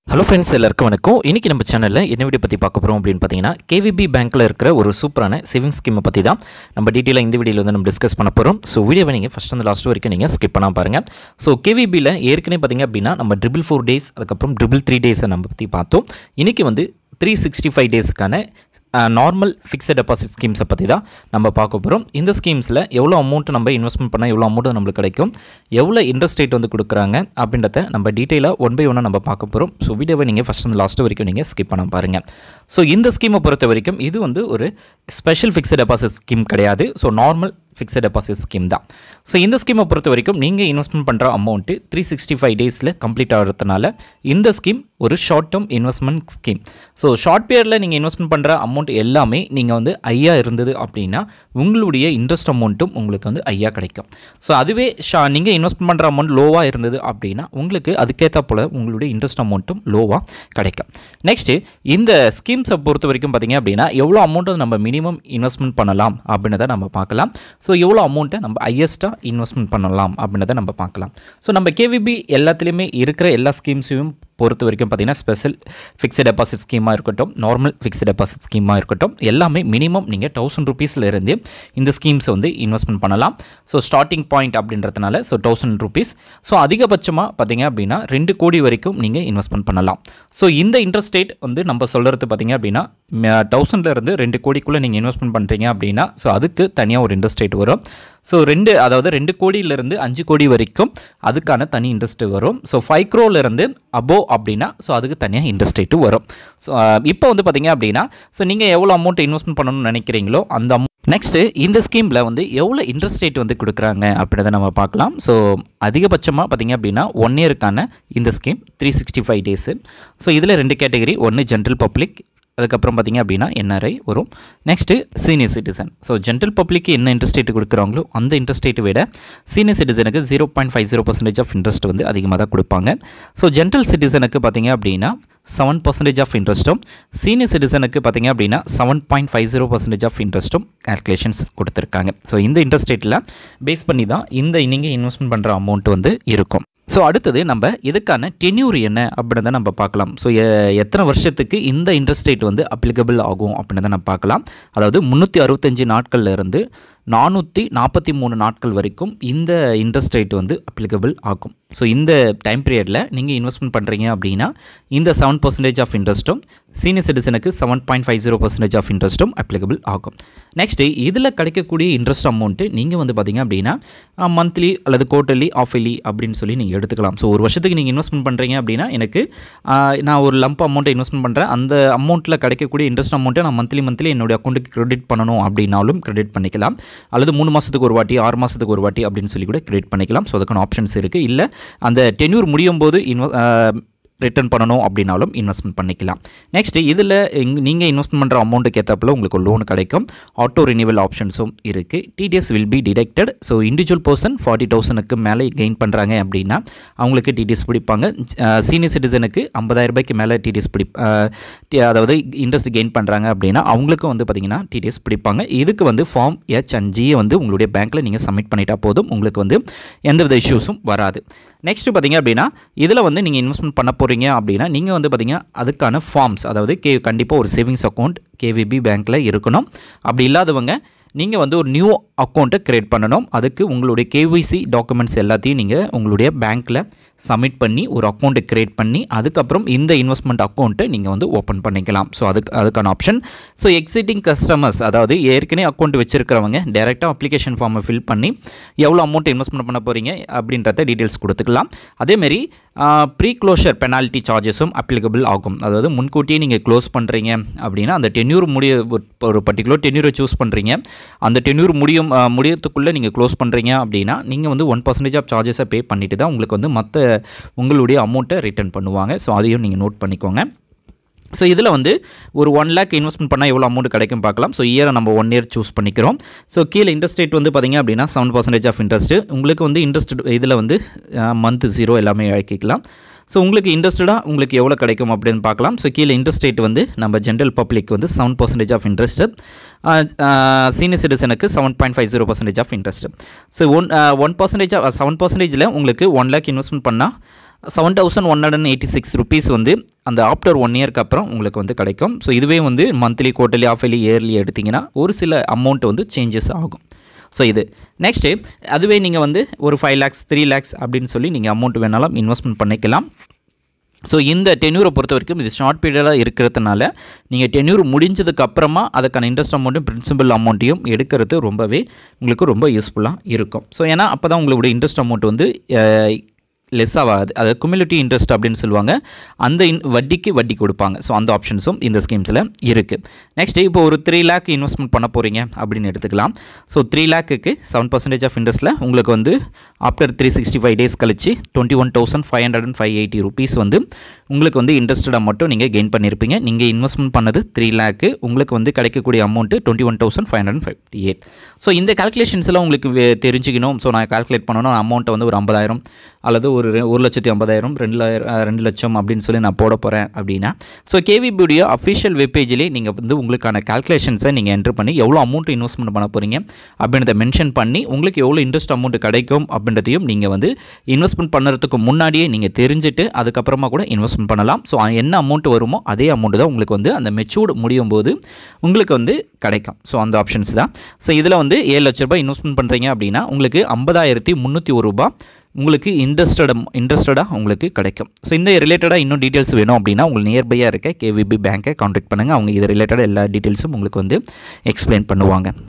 hello friends எல்லாருக்கும் வணக்கம் இன்றைக்கி நம்ம சேனலில் என்ன வீடியோ பற்றி பார்க்க போகிறோம் அப்படின்னு பார்த்தீங்கன்னா கேவிபி பேங்க்கில் இருக்கிற ஒரு சூப்பரான சேவிங் ஸ்கீமை பற்றி தான் நம்ம டீட்டெயிலாக இந்த வீடியோவில் வந்து நம்ம டிஸ்கஸ் பண்ண போகிறோம் ஸோ வீடியோவை நீங்கள் ஃபஸ்ட் அந்த லாஸ்ட் வரைக்கும் நீங்கள் ஸ்கிப் பண்ணால் பாருங்கள் ஸோ கேவிபியில் ஏற்கனவே பார்த்தீங்க அப்படின்னா நம்ம ட்ரிபிள் ஃபோர் டேஸ் அதுக்கப்புறம் ட்ரிபிள் த்ரீ டேஸை நம்ம பற்றி பார்த்தோம் இன்றைக்கி வந்து த்ரீ சிக்ஸ்டி ஃபைவ் டேஸுக்கான நார்மல் ஃபிக்ஸட் டெபாசிட் ஸ்கீம்ஸை பற்றி தான் நம்ம பார்க்க போகிறோம் இந்த ஸ்கீம்ஸில் எவ்வளோ அமௌண்ட் நம்ம இன்வெஸ்ட்மெண்ட் பண்ணால் எவ்வளோ அமௌண்ட் நம்மளுக்கு கிடைக்கும் எவ்வளோ இன்ட்ரெஸ்ட் ரேட் வந்து கொடுக்குறாங்க அப்படின்றத நம்ம டீட்டெயிலாக ஒன் பை ஒன்னாக நம்ம பார்க்க போகிறோம் ஸோ வீடியோவை நீங்கள் ஃபஸ்ட் அந்த லாஸ்ட் வரைக்கும் நீங்கள் ஸ்கிப் பண்ண பாருங்கள் ஸோ இந்த ஸ்கீமை பொறுத்த வரைக்கும் இது வந்து ஒரு ஸ்பெஷல் ஃபிக்ஸட் டெபாசிட் ஸ்கீம் கிடையாது so normal fixed deposit scheme தான் ஸோ இந்த ஸ்கீமை பொறுத்த வரைக்கும் நீங்கள் இன்வெஸ்ட்மெண்ட் பண்ணுற அமௌண்ட்டு த்ரீ சிக்ஸ்டி ஃபைவ் டேஸில் கம்ப்ளீட் ஆகிறதுனால இந்த ஸ்கீம் ஒரு short term investment scheme so short பீரியடில் நீங்கள் இன்வெஸ்ட்மெண்ட் பண்ணுற அமௌண்ட் எல்லாமே நீங்கள் வந்து ஐயா இருந்தது அப்படின்னா உங்களுடைய இன்ட்ரெஸ்ட் அமௌண்ட்டும் உங்களுக்கு வந்து ஐயா கிடைக்கும் ஸோ அதுவே ஷா நீங்கள் இன்வெஸ்ட்மெண்ட் பண்ணுற அமௌண்ட் லோவாக இருந்தது அப்படின்னா உங்களுக்கு அதுக்கேற்ற போல் உங்களுடைய இன்ட்ரெஸ்ட் அமௌண்ட்டும் லோவாக கிடைக்கும் நெக்ஸ்ட்டு இந்த ஸ்கீம்ஸை பொறுத்த வரைக்கும் பார்த்தீங்க அப்படின்னா எவ்வளோ அமௌண்ட்டை நம்ம மினிமம் இன்வெஸ்ட்மெண்ட் பண்ணலாம் அப்படின்றத நம்ம பார்க்கலாம் ஸோ எவ்வளோ அமௌண்ட்டை நம்ம ஹையஸ்ட்டாக இன்வெஸ்ட்மெண்ட் பண்ணலாம் அப்படின்றத நம்ம பார்க்கலாம் ஸோ நம்ம கேவிபி எல்லாத்துலேயுமே இருக்கிற எல்லா ஸ்கீம்ஸையும் பொறுத்த வரைக்கும் பார்த்தீங்கன்னா ஸ்பெஷல் ஃபிக்ஸட் டெபாசிட் ஸ்கீமாக இருக்கட்டும் நார்மல் ஃபிக்ஸட் டெபாசிட் ஸ்கீமாக இருக்கட்டும் எல்லாமே மினிமம் நீங்கள் தௌசண்ட் ருபீஸ்லேருந்து இந்த ஸ்கீம்ஸை வந்து இன்வெஸ்ட்மெண்ட் பண்ணலாம் ஸோ ஸ்டார்டிங் பாயிண்ட் அப்படின்றதுனால ஸோ தௌசண்ட் ருபீஸ் ஸோ அதிகபட்சமாக பார்த்தீங்க அப்படின்னா ரெண்டு கோடி வரைக்கும் நீங்கள் இன்வெஸ்ட்மெண்ட் பண்ணலாம் ஸோ இந்த இன்ட்ரெஸ்ட் ரேட் வந்து நம்ம சொல்கிறது பார்த்தீங்க அப்படின்னா தௌசண்ட்லேருந்து ரெண்டு கோடிக்குள்ளே நீங்கள் இன்வெஸ்ட்மெண்ட் பண்ணுறீங்க அப்படின்னா ஸோ அதுக்கு தனியாக ஒரு இன்ட்ரெஸ்ட் ரேட் வரும் ஸோ ரெண்டு அதாவது ரெண்டு கோடியிலேருந்து அஞ்சு கோடி வரைக்கும் அதுக்கான தனி இன்ட்ரெஸ்ட் வரும் ஸோ ஃபைவ் க்ரோலேருந்து அபோவ் அப்படின்னா ஸோ அதுக்கு தனியாக இன்ட்ரெஸ்ட் ரேட்டு வரும் ஸோ இப்போ வந்து பார்த்தீங்க அப்படின்னா ஸோ நீங்கள் எவ்வளோ அமௌண்ட் இன்வெஸ்ட்மெண்ட் பண்ணணும்னு நினைக்கிறீங்களோ அந்த அமௌண்ட் நெக்ஸ்ட்டு இந்த ஸ்கீமில் வந்து எவ்வளோ இன்ட்ரெஸ்ட் ரேட் வந்து கொடுக்குறாங்க அப்படின்றத நம்ம பார்க்கலாம் ஸோ அதிகபட்சமாக பார்த்தீங்க அப்படின்னா ஒன் இயருக்கான இந்த scheme three sixty five days so இதில் ரெண்டு கேட்டகரி ஒன்று ஜென்ரல் பப்ளிக் அதுக்கப்புறம் பார்த்தீங்க அப்படின்னா என்ஆர்ஐ வரும் next senior citizen so general public என்ன இன்ட்ரெஸ்ட் ரேட் கொடுக்குறாங்களோ அந்த இன்ட்ரெஸ்ட் ரேட்டை விட சீனியர் சிட்டிசனுக்கு zero point five zero percentage of interest வந்து அதிகமாக தான் கொடுப்பாங்க ஸோ ஜென்ரல் சிட்டிசனுக்கு பார்த்தீங்க அப்படின்னா செவன் பர்சன்டேஜ் ஆஃப் இன்ட்ரெஸ்ட்டும் சீனியர் சிட்டிசனுக்கு பார்த்தீங்க அப்படின்னா seven point five zero percentage of இன்ட்ரெஸ்ட்டும் கேல்குலேஷன்ஸ் கொடுத்துருக்காங்க ஸோ இந்த இன்ட்ரெஸ்ட் ரேட்டில் பேஸ் பண்ணி தான் இந்த நீங்கள் இன்வெஸ்ட்மெண்ட் பண்ணுற அமௌண்ட் வந்து இருக்கும் ஸோ அடுத்தது நம்ம இதுக்கான டென்யூர் என்ன அப்படின்றத நம்ம பார்க்கலாம் ஸோ எத்தனை வருஷத்துக்கு இந்த இன்ட்ரெஸ்ட் ரேட் வந்து அப்ளிகபிள் ஆகும் அப்படின்றத நம்ம பார்க்கலாம் அதாவது முந்நூற்றி அறுபத்தஞ்சு நாட்கள்ல இருந்து நானூற்றி நாற்பத்தி மூணு நாட்கள் வரைக்கும் இந்த இன்ட்ரெஸ்ட் ரேட் வந்து அப்ளிகபிள் ஆகும் ஸோ இந்த டைம் பீரியடில் நீங்கள் இன்வெஸ்ட்மெண்ட் பண்ணுறீங்க அப்படின்னா இந்த செவன் பர்சன்டேஜ் ஆஃப் இன்ட்ரெஸ்ட்டும் சீனியர் சிட்டிசனுக்கு seven point five zero percentage of இன்ட்ரெஸ்ட்டும் அப்ளிகபிள் ஆகும் நெக்ஸ்ட்டு இதில் கிடைக்கக்கூடிய இன்ட்ரெஸ்ட் அமௌண்ட்டு நீங்கள் வந்து பார்த்தீங்க அப்படின்னா மந்த்லி அல்லது குவார்ட்டர்லி ஆஃபலி அப்படின்னு சொல்லி நீங்கள் எடுத்துக்கலாம் ஸோ ஒரு வருஷத்துக்கு நீங்கள் இன்வெஸ்ட்மெண்ட் பண்ணுறீங்க அப்படின்னா எனக்கு நான் ஒரு லம்ப் அமௌண்ட்டை இன்வெஸ்ட்மெண்ட் பண்ணுறேன் அந்த அமௌண்ட்டில் கிடைக்கக்கூடிய இன்ட்ரெஸ்ட் அமௌண்ட்டை நான் மந்த்லி மந்த்லி என்னுடைய அக்கௌண்ட்டுக்கு கிரெடிட் பண்ணணும் அப்படின்னாலும் கிரெடிட் பண்ணிக்கலாம் அல்லது மூணு மாதத்துக்கு ஒரு வாட்டி ஆறு மாதத்துக்கு ஒரு வாட்டி அப்படின்னு சொல்லி கூட கிரெடிட் பண்ணிக்கலாம் ஸோ அதுக்கான ஆப்ஷன்ஸ் இருக்குது இல்லை அந்த டென்யூர் முடியும் போது இன்வெ ரிட்டர்ன் பண்ணணும் அப்படின்னாலும் இன்வெஸ்ட்மெண்ட் பண்ணிக்கலாம் நெக்ஸ்ட்டு இதில் நீங்கள் இன்வெஸ்ட்மெண்ட் பண்ணுற அமௌண்ட்டுக்கு ஏற்றப்பில் உங்களுக்கு லோன் கிடைக்கும் ஆட்டோ ரினிவல் ஆப்ஷன்ஸும் இருக்குது TDS will be detected so individual person forty தௌசண்ட்க்கு மேலே கெயின் பண்ணுறாங்க அப்படின்னா அவங்களுக்கு டிடிஎஸ் பிடிப்பாங்க சீனியர் சிட்டிசனுக்கு ஐம்பதாயிரம் ரூபாய்க்கு மேலே டிடிஎஸ் பிடி அதாவது இன்ட்ரெஸ்ட் கெயின் பண்ணுறாங்க அப்படின்னா அவங்களுக்கும் வந்து பார்த்திங்கன்னா டிடிஎஸ் பிடிப்பாங்க இதுக்கு வந்து ஃபார்ம் ஹெச் அண்ட் ஜியை வந்து உங்களுடைய பேங்க்கில் நீங்கள் சப்மிட் பண்ணிட்டா போதும் உங்களுக்கு வந்து எந்தவித இஷ்யூஸும் வராது நெக்ஸ்ட்டு பார்த்திங்க அப்படின்னா இதில் வந்து நீங்கள் இன்வெஸ்ட்மெண்ட் பண்ண போகிறீங்க அப்படின்னா நீங்கள் வந்து பார்த்திங்கன்னா அதுக்கான ஃபார்ம்ஸ் அதாவது கே கண்டிப்பாக ஒரு சேவிங்ஸ் அக்கௌண்ட் கேவிபி பேங்க்கில் இருக்கணும் அப்படி இல்லாதவங்க நீங்கள் வந்து ஒரு நியூ அக்கௌண்ட்டை க்ரியேட் பண்ணணும் அதுக்கு உங்களுடைய கேஒய்சி டாக்குமெண்ட்ஸ் எல்லாத்தையும் நீங்கள் உங்களுடைய பேங்க்கில் சப்மிட் பண்ணி ஒரு அக்கௌண்ட்டை க்ரியேட் பண்ணி அதுக்கப்புறம் இந்த இன்வெஸ்ட்மெண்ட் அக்கௌண்ட்டை நீங்கள் வந்து ஓப்பன் பண்ணிக்கலாம் ஸோ அதுக்கு அதுக்கான ஆப்ஷன் ஸோ எக்ஸிட்டிங் கஸ்டமர்ஸ் அதாவது ஏற்கனவே அக்கௌண்ட் வச்சுருக்கிறவங்க டேரெக்டாக அப்ளிகேஷன் ஃபார்மை ஃபில் பண்ணி எவ்வளோ அமௌண்ட் இன்வெஸ்ட்மெண்ட் பண்ண போகிறீங்க அப்படின்றத டீட்டெயில்ஸ் கொடுத்துக்கலாம் அதேமாரி ப்ரீ க்ளோஷர் பெனால்ட்டி சார்ஜஸும் அப்ளிகபிள் ஆகும் அதாவது முன்கூட்டியே நீங்கள் க்ளோஸ் பண்ணுறீங்க அப்படின்னா அந்த டென்யூர் முடிய ஒரு பர்டிகுலர் டென்யூரை சூஸ் பண்ணுறீங்க அந்த டென்யூர் முடியும் முடியத்துக்குள்ளே நீங்கள் க்ளோஸ் பண்ணுறீங்க அப்படின்னா நீங்கள் வந்து ஒன் பர்சன்டேஜ் ஆஃப் சார்ஜஸை பே பண்ணிவிட்டு தான் உங்களுக்கு வந்து மற்ற உங்களுடைய அமௌண்ட்டை ரிட்டர்ன் பண்ணுவாங்க ஸோ அதையும் நீங்கள் நோட் பண்ணிக்கோங்க ஸோ இதில் வந்து ஒரு ஒன் லேக் இன்வெஸ்ட்மெண்ட் பண்ணால் எவ்வளோ அமௌண்ட் கிடைக்கும் பார்க்கலாம் ஸோ இயரை நம்ம ஒன் இயர் சூஸ் பண்ணிக்கிறோம் ஸோ கீழே இன்ட்ரெஸ்ட் ரேட் வந்து பார்த்திங்க அப்படின்னா செவன் பர்சன்டேஜ் ஆஃப் இன்ட்ரெஸ்ட்டு உங்களுக்கு வந்து இன்ட்ரெஸ்ட் இதில் வந்து மந்த் ஜீரோ எல்லாமே இறக்கிக்கலாம் ஸோ உங்களுக்கு இன்ட்ரெஸ்டடாக உங்களுக்கு எவ்வளோ கிடைக்கும் அப்படின்னு பார்க்கலாம் ஸோ கீழே இன்ட்ரெஸ்ட் ரேட் வந்து நம்ம ஜென்ரல் பப்ளிக் வந்து seven percentage of interest senior சிட்டிசனுக்கு seven point five zero percentage of interest so one one percentage seven பர்சன்டேஜில் உங்களுக்கு ஒன் லேக் இன்வெஸ்ட்மெண்ட் பண்ணால் seven thousand one hundred eighty six rupees வந்து அந்த ஆஃப்டர் ஒன் இயர்க்கு அப்புறம் உங்களுக்கு வந்து கிடைக்கும் ஸோ இதுவே வந்து monthly quarterly half yearly yearly எடுத்திங்கன்னா ஒரு சில அமௌண்ட் வந்து சேஞ்சஸ் ஆகும் ஸோ இது நெக்ஸ்ட்டு அதுவே நீங்கள் வந்து ஒரு ஃபைவ் லேக்ஸ் த்ரீ லேக்ஸ் அப்படின்னு சொல்லி நீங்கள் அமௌண்ட் வேணாலும் இன்வெஸ்ட்மெண்ட் பண்ணிக்கலாம் ஸோ இந்த டென்யூரை பொறுத்த வரைக்கும் இது ஷார்ட் பீரியடாக இருக்கிறதுனால நீங்கள் டென்யூர் முடிஞ்சதுக்கு அப்புறமா அதுக்கான இன்ட்ரெஸ்ட் அமௌண்ட்டும் பிரின்சிபல் அமௌண்ட்டையும் எடுக்கிறது ரொம்பவே உங்களுக்கு ரொம்ப யூஸ்ஃபுல்லாக இருக்கும் ஸோ ஏன்னா அப்போ தான் உங்களுடைய இன்ட்ரெஸ்ட் அமௌண்ட் வந்து லெஸ் ஆகாது அது குமிலிட்டி இன்ட்ரெஸ்ட் அப்படின்னு சொல்லுவாங்க அந்த இன் வட்டிக்கு வட்டி கொடுப்பாங்க ஸோ அந்த ஆப்ஷன்ஸும் இந்த ஸ்கீம்ஸில் இருக்குது நெக்ஸ்ட் இப்போ ஒரு த்ரீ லேக் இன்வெஸ்ட்மெண்ட் பண்ண போகிறீங்க அப்படின்னு எடுத்துக்கலாம் ஸோ த்ரீ லேக்குக்கு செவன் பர்சன்டேஜ் ஆஃப் இன்ட்ரெஸ்ட்டில் உங்களுக்கு வந்து after three sixty five days கழிச்சு twenty one thousand five hundred and five eighty rupees வந்து உங்களுக்கு வந்து இன்ட்ரெஸ்டடாக மட்டும் நீங்கள் கெயின் பண்ணியிருப்பீங்க நீங்கள் இன்வெஸ்ட்மெண்ட் பண்ணது த்ரீ லேக்கு உங்களுக்கு வந்து கிடைக்கக்கூடிய amount twenty one thousand five hundred fifty eight so இந்த கால்குலேஷன்ஸ்லாம் உங்களுக்கு வே- தெரிஞ்சுக்கணும் ஸோ நான் கால்குலேட் பண்ணணும் அமௌண்ட்டை வந்து ஒரு ஐம்பதாயிரம் அல்லது ஒரு ரெ- ஒரு லட்சத்தி ஐம்பதாயிரம் ரெண்டு லாயிரம் அஹ், ரெண்டு லட்சம் அப்படின்னு சொல்லி நான் போட போகிறேன் அப்படின்னா ஸோ கேவிபியுடைய அஃபிஷியல் வெப்பேஜ்லேயே நீங்கள் வந்து உங்களுக்கான கால்குலேஷன்ஸை நீங்கள் என்ட்ரு பண்ணி எவ்வளோ அமௌண்ட் இன்வெஸ்ட்மெண்ட் பண்ண போகிறீங்க அப்படின்றத மென்ஷன் பண்ணி உங்களுக்கு எவ்வளோ இன்ட்ரெஸ்ட் அமௌண்ட் கிடைக்கும் அப்படின்றதையும் நீங்கள் வந்து இன்வெஸ்ட்மெண்ட் பண்ணுறதுக்கு முன்னாடியே நீங்கள் தெரிஞ்சுட்டு அதுக்கப்புறமா கூட இன்வெஸ்ட்மெண்ட் பண்ணலாம் ஸோ என்ன அமௌண்ட் வருமோ அதே அமௌண்ட் தான் உங்களுக்கு வந்து அந்த மெச்சூர்டு முடியும் போது உங்களுக்கு வந்து கிடைக்கும் ஸோ அந்த ஆப்ஷன்ஸ் தான் ஸோ இதில் வந்து ஏழு லட்ச ரூபாய் இன்வெஸ்ட்மெண்ட் பண்ணுறீங்க அப்படின்னா உங்களுக்கு ஐம்பதாயிரத்தி முந்நூற்றி ஒரு ரூபாய் உங்களுக்கு இன்ட்ரெஸ்டட் இன்ட்ரெஸ்டடாக உங்களுக்கு கிடைக்கும் ஸோ இந்த ரிலேட்டடாக இன்னும் டீட்டெயில்ஸ் வேணும் அப்படின்னா உங்களுக்கு நியர்பையாக இருக்க கேவிபி பேங்க்கை காண்டாக்ட் பண்ணுங்கள் அவங்க இது ரிலேட்டடாக எல்லா டீட்டெயில்ஸும் உங்களுக்கு வந்து எக்ஸ்பிளைன் பண்ணுவாங்க